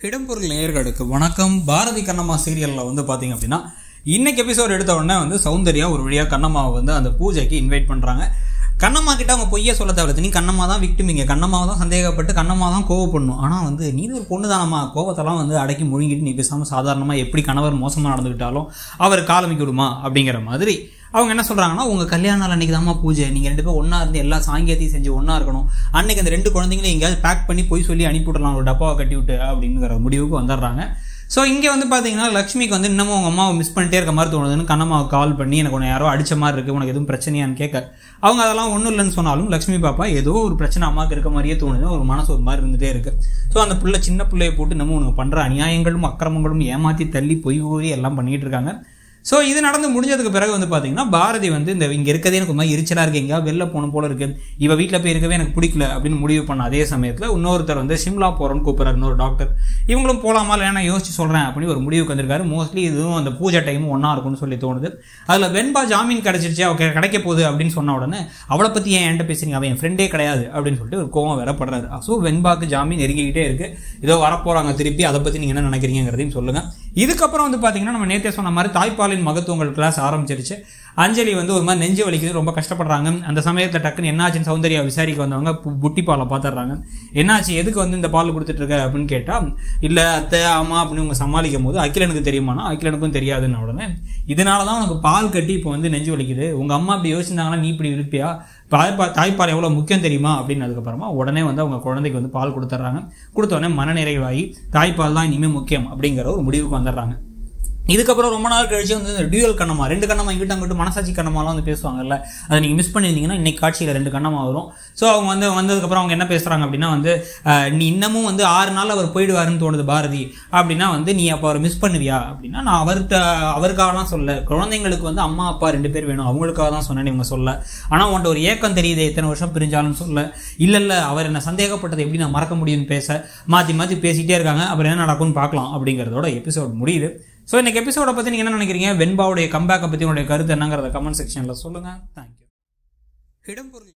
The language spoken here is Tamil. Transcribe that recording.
இடம்பொருள் நேயர்களுக்கு வணக்கம் பாரதி கண்ணம்மா சீரியலில் வந்து பார்த்தீங்க அப்படின்னா இன்னைக்கு எபிசோட் எடுத்த உடனே வந்து சௌந்தர்யா ஒரு வழியாக கண்ணம்மாவை வந்து அந்த பூஜைக்கு இன்வைட் பண்ணுறாங்க கண்ணம்மா கிட்ட அவங்க பொய்யே சொல்ல தேவையில்ல நீ கண்ணம்மா தான் விக்டிமிங்க கண்ணம்மாவை தான் சந்தேகப்பட்டு கண்ணம்மா தான் கோவப்படணும் ஆனால் வந்து நீ ஒரு பொண்ணு தானம்மா கோவத்தெல்லாம் வந்து அடக்கி முழுங்கிட்டு நீ பேசாமல் சாதாரணமாக எப்படி கணவர் மோசமாக நடந்துக்கிட்டாலும் அவர் காலமிக்க விடுமா அப்படிங்கிற மாதிரி அவங்க என்ன சொல்கிறாங்கன்னா உங்கள் கல்யாண நாள் அன்றைக்கி தாம்மா பூஜை நீங்கள் ரெண்டு பேரும் ஒன்றா இருந்து எல்லா சாங்கியத்தையும் செஞ்சு ஒன்றா இருக்கணும் அன்னைக்கு அந்த ரெண்டு குழந்தைங்களும் எங்கேயாவது பேக் பண்ணி போய் சொல்லி அனுப்பிவிடலாம் ஒரு டப்பாவை கட்டி விட்டு அப்படிங்கிற முடிவுக்கு வந்துடுறாங்க ஸோ இங்கே வந்து பார்த்தீங்கன்னா லக்ஷ்மிக்கு வந்து இன்னமும் அவங்க அம்மாவை மிஸ் பண்ணிட்டே இருக்க மாதிரி தோணுதுன்னு கண்ணம்மாவை கால் பண்ணி எனக்கு உன்னை யாரோ அடிச்ச மாதிரி இருக்குது உனக்கு எதுவும் பிரச்சனையான்னு கேட்க அவங்க அதெல்லாம் ஒன்றும் இல்லைன்னு சொன்னாலும் லக்ஷ்மி பாப்பா ஏதோ ஒரு பிரச்சனை அம்மாவுக்கு இருக்க மாதிரியே தோணுது ஒரு மனசு ஒரு மாதிரி இருந்துகிட்டே இருக்குது ஸோ அந்த பிள்ளை சின்ன பிள்ளையை போட்டு இன்னமும் உனக்கு பண்ணுற அநியாயங்களும் அக்கிரமங்களும் ஏமாற்றி தள்ளி பொய் ஊறி எல்லாம் பண்ணிகிட்டு இருக்காங்க ஸோ இது நடந்து முடிஞ்சதுக்கு பிறகு வந்து பார்த்தீங்கன்னா பாரதி வந்து இந்த இங்கே இருக்கதே எனக்கு ஒரு மாதிரி எரிச்சலாக இருக்கு எங்கேயா வெளில போகணும் போல இருக்கு இவ வீட்டில் போய் இருக்கவே எனக்கு பிடிக்கல அப்படின்னு முடிவு பண்ண அதே சமயத்தில் இன்னொருத்தர் வந்து சிம்லா போகிறோன்னு கூப்பிட்றாரு இன்னொரு டாக்டர் இவங்களும் போகலாமா இல்லைன்னா யோசிச்சு சொல்கிறேன் அப்படின்னு ஒரு முடிவுக்கு வந்திருக்காரு மோஸ்ட்லி இதுவும் அந்த பூஜை டைமும் ஒன்றா இருக்கும்னு சொல்லி தோணுது அதில் வெண்பா ஜாமீன் கிடச்சிருச்சு அவ கி- கிடைக்க போகுது அப்படின்னு சொன்ன உடனே அவளை பற்றி ஏன் என்கிட்ட பேசுறீங்க அவன் என் ஃப்ரெண்டே கிடையாது அப்படின்னு சொல்லிட்டு ஒரு கோவம் வரப்படுறாரு ஸோ வெண்பாக்கு ஜாமீன் நெருங்கிக்கிட்டே இருக்கு இதோ வரப்போகிறாங்க திருப்பி அதை பற்றி நீங்கள் என்ன நினைக்கிறீங்கிறதையும் சொல்லுங்கள் இதுக்கப்புறம் வந்து பார்த்தீங்கன்னா நம்ம நேற்றே சொன்ன மாதிரி தாய்ப்பாலின் மகத்துவங்கள் கிளாஸ் ஆரம்பிச்சிருச்சு அஞ்சலி வந்து ஒரு மாதிரி நெஞ்சு வலிக்குது ரொம்ப கஷ்டப்படுறாங்க அந்த சமயத்தில் டக்குன்னு என்னாச்சுன்னு சௌந்தர்யா விசாரிக்க வந்தவங்க பு- புட்டி பாலை பார்த்துடுறாங்க என்னாச்சு எதுக்கு வந்து இந்த பால் கொடுத்துட்டு இருக்க அப்படின்னு கேட்டால் இல்லை அத்தை ஆமா அப்படின்னு இவங்க சமாளிக்கும் போது அகிலனுக்கு தெரியுமானா அகிலனுக்கும் தெரியாதுன்னு உடனே இதனால தான் உனக்கு பால் கட்டி இப்போ வந்து நெஞ்சு வலிக்குது உங்கள் அம்மா இப்படி யோசிச்சிருந்தாங்கன்னா நீ இப்படி இருப்பியா தாய்ப்பால் தாய்ப்பால் எவ்வளோ முக்கியம் தெரியுமா அப்படின்னு அதுக்கப்புறமா உடனே வந்து அவங்க குழந்தைக்கு வந்து பால் கொடுத்துட்றாங்க கொடுத்த உடனே மனநிறைவாகி தாய்ப்பால் தான் இனிமேல் முக்கியம் அப்படிங்கிற ஒரு முடிவுக்கு வந்துடுறாங்க இதுக்கப்புறம் ரொம்ப நாள் கழிச்சு வந்து இந்த டியூயல் கண்ணமா ரெண்டு கண்ணமா இங்கிட்ட அங்கிட்டு மனசாட்சி கண்ணமாலாம் வந்து பேசுவாங்கல்ல அதை நீங்கள் மிஸ் பண்ணியிருந்தீங்கன்னா இன்னைக்கு காட்சியில் ரெண்டு கண்ணமா வரும் ஸோ அவங்க வந்து வந்ததுக்கப்புறம் அவங்க என்ன பேசுகிறாங்க அப்படின்னா வந்து அஹ், நீ இன்னமும் வந்து ஆறு நாள் அவர் போயிடுவாருன்னு தோணுது பாரதி அப்படின்னா வந்து நீ அப்போ அவரை மிஸ் பண்ணுவியா அப்படின்னா நான் அவர்கிட்ட அவருக்காகலாம் சொல்ல குழந்தைங்களுக்கு வந்து அம்மா அப்பா ரெண்டு பேர் வேணும் அவங்களுக்காக தான் சொன்னேன்னு இவங்க சொல்ல ஆனால் உன்ட்ட ஒரு ஏக்கம் தெரியுது எத்தனை வருஷம் பிரிஞ்சாலும் சொல்ல இல்லை இல்லை அவர் என்ன சந்தேகப்பட்டதை எப்படி நான் மறக்க முடியும்னு பேச மாற்றி மாற்றி பேசிகிட்டே இருக்காங்க அப்புறம் என்ன நடக்கும்னு பார்க்கலாம் அப்படிங்கிறதோட எபிசோட் முடியுது ஸோ இன்னைக்கு எபிசோட பற்றி நீங்கள் என்ன நினைக்கிறீங்க வெண்பாவுடைய கம்பேக்கை பற்றி உங்களுடைய கருத்து என்னங்கிறத கமெண்ட் செக்ஷனில் சொல்லுங்கள் தேங்க்யூ இடம்பொருள்